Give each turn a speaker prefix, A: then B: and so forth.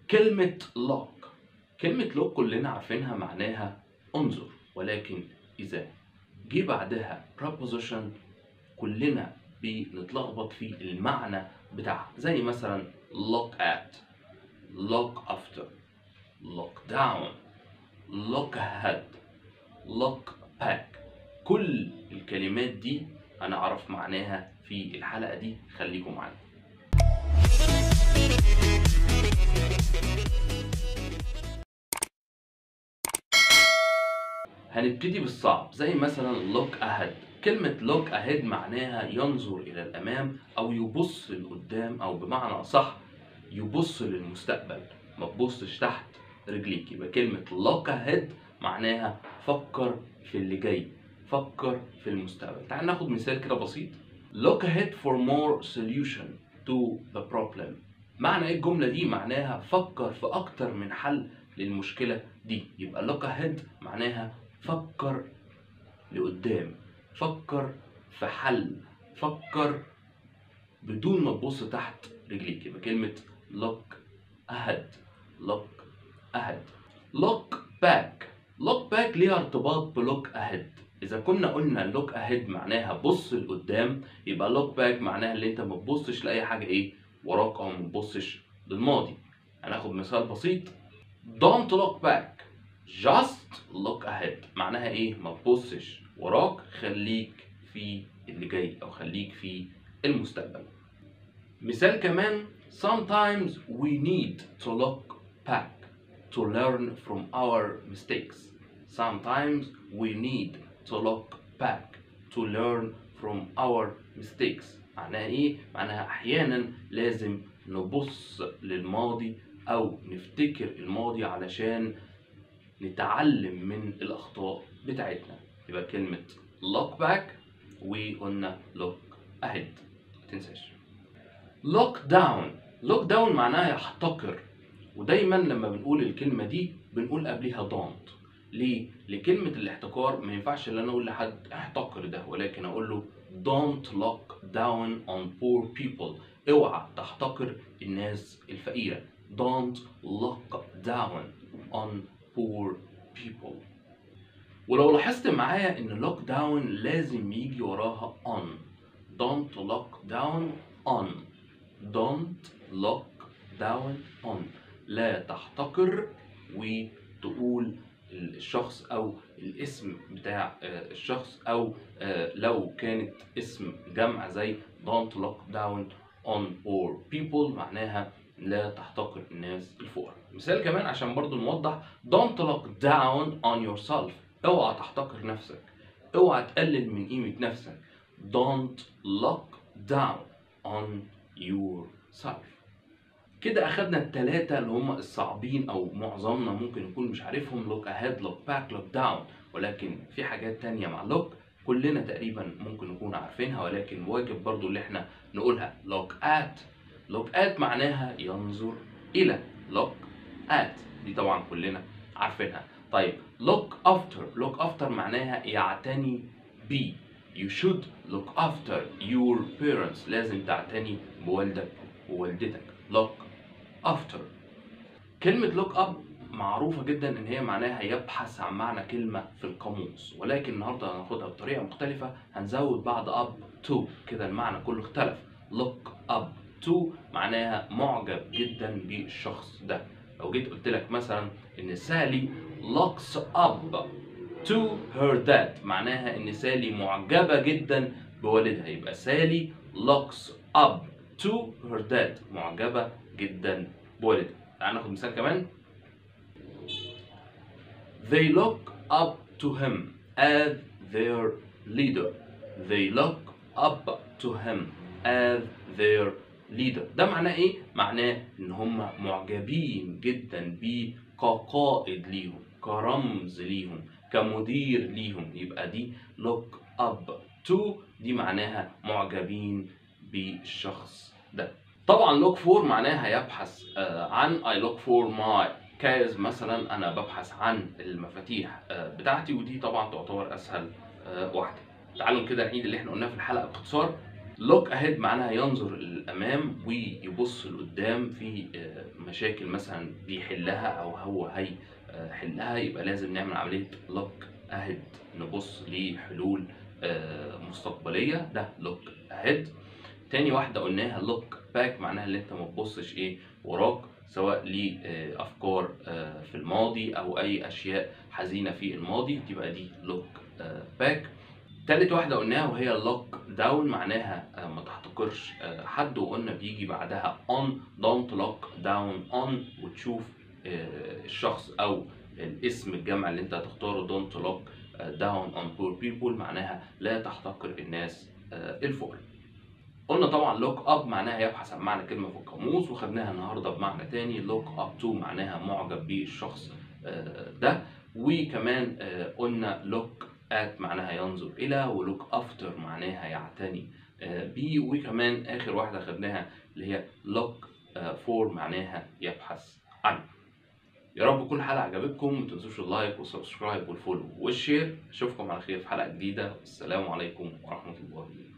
A: كلمة look كلمة look كلنا عارفينها معناها انظر ولكن إذا جه بعدها preposition كلنا بنتلخبط في المعنى بتاعها زي مثلا look at look after look down look ahead look back كل الكلمات دي هنعرف معناها في الحلقة دي خليكم معانا هنبتدي بالصعب زي مثلا look ahead كلمة look ahead معناها ينظر إلى الأمام أو يبص لقدام أو بمعنى أصح يبص للمستقبل ما تبصش تحت رجليك يبقى كلمة look ahead معناها فكر في اللي جاي فكر في المستقبل تعال ناخد مثال كده بسيط look ahead for more solution to the problem معنى ايه الجملة دي معناها فكر في أكتر من حل للمشكلة دي يبقى look ahead معناها فكر لقدام فكر في حل فكر بدون ما تبص تحت رجليك يبقى كلمة look ahead look ahead look back look back ليها ارتباط ب look ahead إذا كنا قلنا look ahead معناها بص لقدام يبقى look back معناها اللي أنت ما تبصش لأي حاجة إيه وراك أو ما تبصش للماضي هناخد مثال بسيط don't look back just look ahead معناها إيه ما تبصش وراك خليك في اللي جاي أو خليك في المستقبل مثال كمان sometimes we need to look back to learn from our mistakes sometimes we need to look back to learn from our mistakes معناها ايه معناها احيانا لازم نبص للماضي او نفتكر الماضي علشان نتعلم من الاخطاء بتاعتنا يبقى كلمة look back وقلنا look ahead متنساش look down look down معناها يحتقر ودايما لما بنقول الكلمة دي بنقول قبلها don't ليه؟ لكلمة الاحتقار ما ينفعش ان انا اقول لحد احتقر ده ولكن اقول له don't look down on poor people اوعى تحتقر الناس الفقيرة don't look down on poor people ولو لاحظت معايا ان look down لازم يجي وراها on don't look down on don't look down on لا تحتقر وتقول الشخص او الاسم بتاع الشخص او لو كانت اسم جمع زي don't look down on poor people معناها لا تحتقر الناس الفقراء مثال كمان عشان برضو نوضح don't look down on yourself اوعى تحتقر نفسك اوعى تقلل من قيمة نفسك don't look down on yourself كده اخدنا التلاتة اللي هم الصعبين او معظمنا ممكن يكون مش عارفهم look ahead look back look down ولكن في حاجات تانية مع look كلنا تقريبا ممكن نكون عارفينها ولكن واجب برضو اللي احنا نقولها look at look at معناها ينظر الى look at دي طبعا كلنا عارفينها طيب look after look after معناها يعتني بي you should look after your parents لازم تعتني بوالدك ووالدتك look after كلمة look up معروفة جدا ان هي معناها يبحث عن معنى كلمة في القاموس ولكن النهاردة هناخدها بطريقة مختلفة هنزود بعد up to كده المعنى كله اختلف look up to معناها معجب جدا بالشخص ده لو جيت قلت لك مثلا ان سالي looks up to her dad معناها ان سالي معجبة جدا بوالدها يبقى سالي looks up to her dad معجبة جدا بوالدها تعال ناخد مثال كمان They look up to him as their leader. They look up to him as their leader. ده معناه ايه؟ معناه ان هم معجبين جدا بيه كقائد ليهم، كرمز ليهم، كمدير ليهم، يبقى دي look up to دي معناها معجبين بالشخص ده. طبعا look for معناها يبحث عن I look for my keys مثلا انا ببحث عن المفاتيح بتاعتي ودي طبعا تعتبر اسهل واحده تعالوا كده نعيد اللي احنا قلناه في الحلقه باختصار look ahead معناها ينظر للامام ويبص لقدام في آه، مشاكل مثلا بيحلها او هو هيحلها يبقى لازم نعمل عمليه look ahead نبص لحلول آه، مستقبليه ده look ahead تاني واحده قلناها look back معناها ان انت ما تبصش ايه وراك سواء لافكار آه، في الماضي او اي اشياء حزينه في الماضي تبقى دي look باك تالت واحدة قلناها وهي لوك داون معناها آه، ما تحتقرش آه، حد وقلنا بيجي بعدها on don't look down on وتشوف آه، الشخص أو الاسم الجمع اللي أنت هتختاره don't look آه، down on poor people معناها لا تحتقر الناس آه، الفقراء. قلنا طبعا look up معناها يبحث عن معنى كلمة في القاموس وخدناها النهاردة بمعنى تاني look up to معناها معجب بالشخص آه، ده وكمان آه، قلنا look at معناها ينظر إلى ولوك أفتر معناها يعتني آه، بيه وكمان آخر واحدة خدناها اللي هي look آه، for معناها يبحث عنه يا رب كل حلقة عجبتكم ما تنسوش اللايك والسبسكرايب والفولو والشير أشوفكم على خير في حلقة جديدة والسلام عليكم ورحمة الله